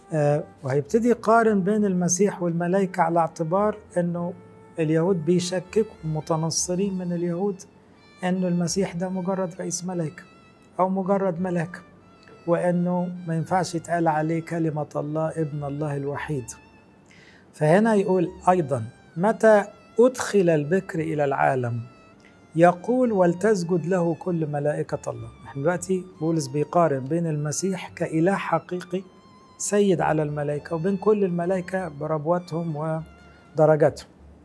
آه وهيبتدي يقارن بين المسيح والملائكة على اعتبار أنه اليهود بيشككوا المتنصرين من اليهود أنه المسيح ده مجرد رئيس ملائكة أو مجرد ملاك وأنه ما ينفعش يتقال عليه كلمة الله ابن الله الوحيد فهنا يقول أيضا متى أدخل البكر إلى العالم يقول ولتسجد له كل ملائكة الله احنا دلوقتي بولس بيقارن بين المسيح كإله حقيقي سيد على الملائكة وبين كل الملائكة بربواتهم ودرجاتهم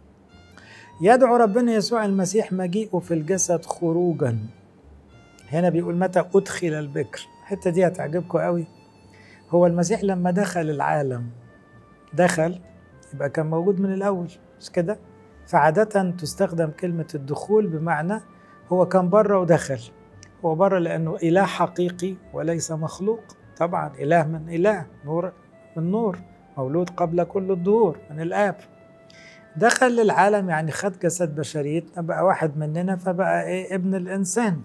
يدعو ربنا يسوع المسيح مجيئه في الجسد خروجا هنا بيقول متى أدخل البكر الحتة دي هتعجبكم قوي هو المسيح لما دخل العالم دخل يبقى كان موجود من الأول مش كده فعادة تستخدم كلمة الدخول بمعنى هو كان بره ودخل هو بره لأنه إله حقيقي وليس مخلوق طبعا إله من إله نور من نور مولود قبل كل الدهور من الآب دخل للعالم يعني خد جسد بشريتنا بقى واحد مننا فبقى إيه ابن الإنسان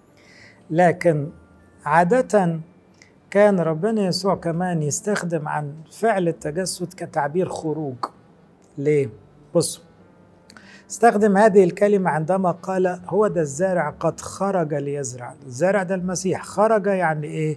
لكن عادة كان ربنا يسوع كمان يستخدم عن فعل التجسد كتعبير خروج ليه؟ بصوا استخدم هذه الكلمة عندما قال هو ده الزارع قد خرج ليزرع الزارع ده المسيح خرج يعني ايه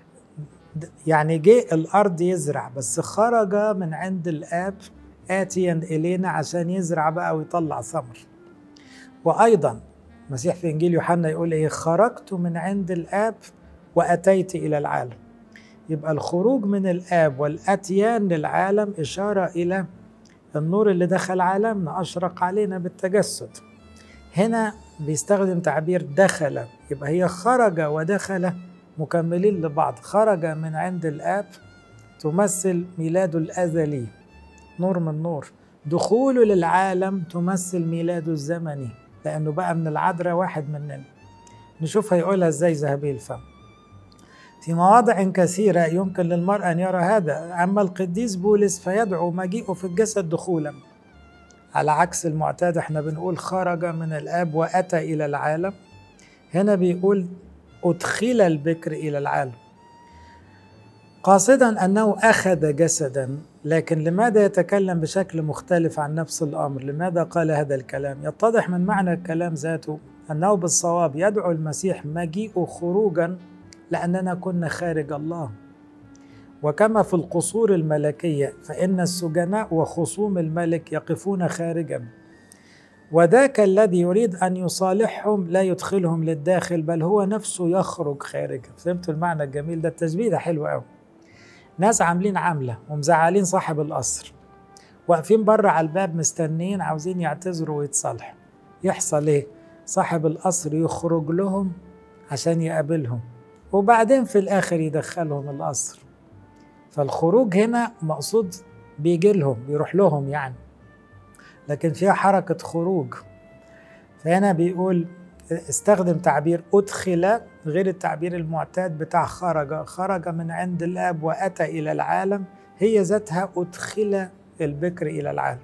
يعني جه الأرض يزرع بس خرج من عند الآب آتيا إلينا عشان يزرع بقى ويطلع ثمر وأيضا المسيح في إنجيل يوحنا يقول إيه خرجت من عند الآب وأتيت إلى العالم يبقى الخروج من الآب والأتيان للعالم إشارة إلى النور اللي دخل عالمنا أشرق علينا بالتجسد هنا بيستخدم تعبير دخل يبقى هي خرج ودخل مكملين لبعض خرج من عند الآب تمثل ميلاده الأزلي نور من نور دخوله للعالم تمثل ميلاده الزمني لأنه بقى من العذراء واحد مننا نشوف هيقولها ازاي ذهبي الفم في مواضع كثيرة يمكن للمرء أن يرى هذا أما القديس بولس فيدعو مجيئه في الجسد دخولا على عكس المعتاد احنا بنقول خرج من الآب وأتى إلى العالم هنا بيقول أدخل البكر إلى العالم قاصدا أنه أخذ جسدا لكن لماذا يتكلم بشكل مختلف عن نفس الأمر لماذا قال هذا الكلام يتضح من معنى الكلام ذاته أنه بالصواب يدعو المسيح مجيئه خروجا لأننا كنا خارج الله وكما في القصور الملكية فإن السجناء وخصوم الملك يقفون خارجا وذاك الذي يريد أن يصالحهم لا يدخلهم للداخل بل هو نفسه يخرج خارجا فهمتوا المعنى الجميل ده التشبيه ده حلو قوي ناس عاملين عملة ومزعلين صاحب القصر واقفين بره على الباب مستنيين عاوزين يعتذروا ويتصالحوا يحصل ايه صاحب القصر يخرج لهم عشان يقابلهم وبعدين في الاخر يدخلهم القصر فالخروج هنا مقصود بيجي لهم بيروح لهم يعني لكن فيها حركة خروج فهنا بيقول استخدم تعبير أدخل غير التعبير المعتاد بتاع خرج خرج من عند الآب وأتى إلى العالم هي ذاتها أدخل البكر إلى العالم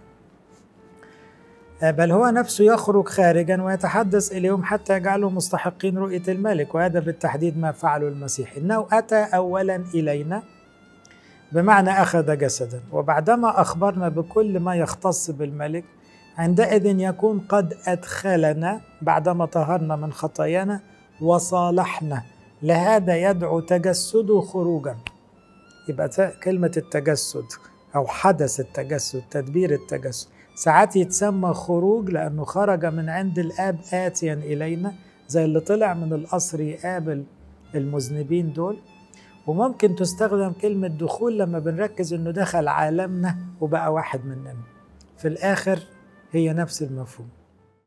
بل هو نفسه يخرج خارجا ويتحدث إليهم حتى يجعلهم مستحقين رؤية الملك وهذا بالتحديد ما فعله المسيح إنه أتى أولا إلينا بمعنى أخذ جسدا وبعدما أخبرنا بكل ما يختص بالملك عندئذ يكون قد أدخلنا بعدما طهرنا من خطايانا وصالحنا لهذا يدعو تجسده خروجا يبقى كلمة التجسد أو حدث التجسد تدبير التجسد ساعات يتسمى خروج لأنه خرج من عند الآب آتيا إلينا زي اللي طلع من القصر يقابل المذنبين دول وممكن تستخدم كلمة دخول لما بنركز إنه دخل عالمنا وبقى واحد مننا في الآخر هي نفس المفهوم